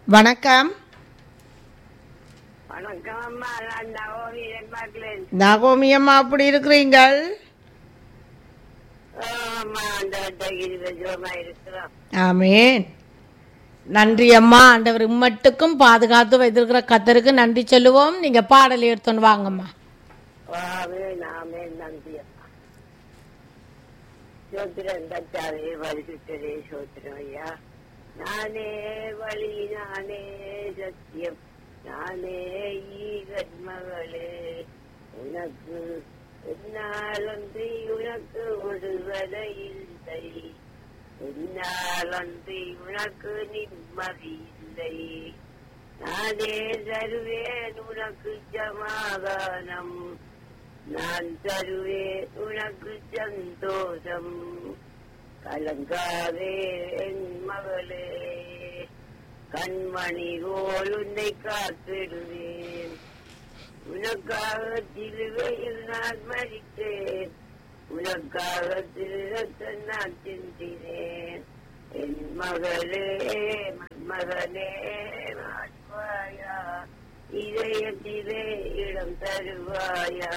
வணக்கம் வணக்கம் அம்மா நான் நவோமி பார்க்கிறேன் நகோமி அம்மா அப்படி இருக்கிறீங்கள் அம்மா அந்த இருபதுமா இருக்கிறோம் ஆமேன் நன்றி அம்மா ஆண்டவர் இம்மட்டுக்கும் பாதுகாத்து வைத்திருக்கிற கத்தருக்கு நன்றி சொல்லுவோம் நீங்க பாடல் எடுத்துன்னு வாங்கம்மா வாவே நாமே நன்றி அம்மா சோத்திரம் தச்சாவே வலிசுத்தரே சோத்திரம் ஐயா நானே வழி நானே சத்தியம் நானே ஈகன் மகளே உனக்கு என்னாலன்றி உனக்கு விடுவதை இல்லை என்னாலன்றி உனக்கு நிம்மதி இல்லை நானே தருவேன் உனக்கு சமாதானம் நான் தருவேன் உனக்கு சந்தோஷம் கலங்காதே என் மகளே கண்மணி போல் உன்னை காத்திடுவேன் உனக்காக சிலுவையில் நான் மறித்தேன் உனக்காக திருரத்தை நான் சிந்தினேன் என் மகளே மகனே மாற்றுவாயா இதயத்திலே இடம் தருவாயா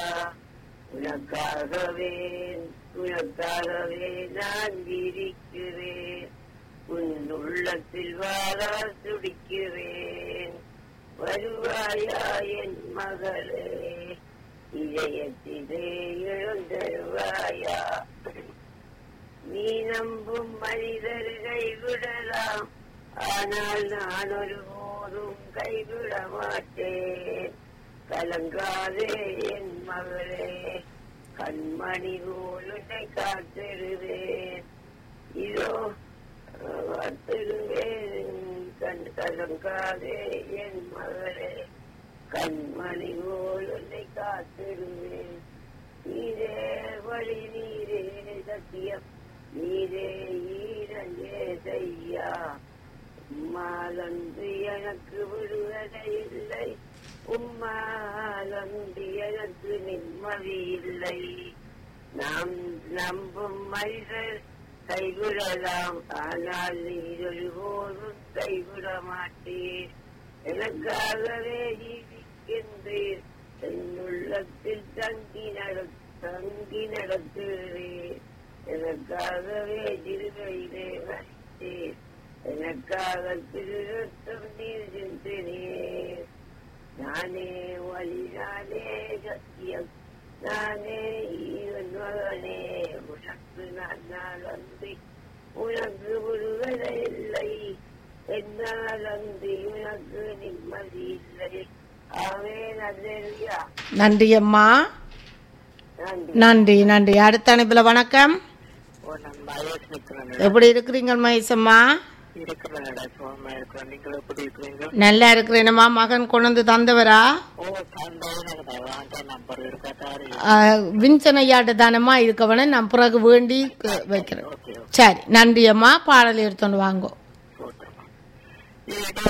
உனக்காகவே உனக்காகவே நான் இருக்கிறேன் உன் உள்ளத்தில் வாழ துடிக்கிறேன் வருவாயா என் மகளே இதயத்திலே எழுந்தருவாயா நீ நம்பும் மனிதர் கைவிடலாம் ஆனால் நான் ஒருபோதும் கைவிட மாட்டேன் கலங்காதே என் மகளே கண்மணி போல் உன்னை காத்திடுவேன் இதோ காத்திடுவேன் கண் கலங்காதே என் மகளே கண்மணி போல் உன்னை காத்திடுவேன் நீரே வழி நீரே சத்தியம் நீரே ஈரஞ்சே செய்யா உம்மாலன்று எனக்கு விடுவதை இல்லை உம்மாலன்று எனக்கு நிம்மதி இல்லை நாம் நம்பும் மனிதர் கைவிடலாம் ஆனால் நீர் ஒருபோதும் கைவிட மாட்டீர் எனக்காகவே ஜீவிக்கின்றீர் என் உள்ளத்தில் தங்கி நட தங்கி நடத்துகிறேன் எனக்காகவே திருவையிலே வசித்தேன் எனக்காக திருத்தம் நீர் சிந்தினேன் நானே வழி நானே சத்தியம் நானே ஈவன் மகனே உனக்கு நான் நாள் அன்றி உனக்கு விடுதலை இல்லை என்னால் அன்றி உனக்கு நிம்மதி இல்லை ஆவே நல்லா நன்றி அம்மா நன்றி நன்றி நன்றி அடுத்த அனுப்பில் வணக்கம் ஓ நம்ம வயசு நிற்கிறேன் எப்படி இருக்கிறீங்க மகேசம்மா இருக்கிறேன் சுகமா இருக்கிறேன் நீங்கள் எப்படி இருக்கிறீங்க நல்லா இருக்கிறேனம்மா மகன் கொண்டு வந்து தந்தவரா ஓ தந்தை வாங்க நம்பர் இருக்கட்டாரு ஆஹ், வின்சன் ஐயாட்ட தானம்மா இருக்கவன நான் பிறகு வேண்டி க- வைக்கிறேன் ஓகே சரி நன்றி அம்மா பாடல் எடுத்துன்னு வாங்கோ ஓகே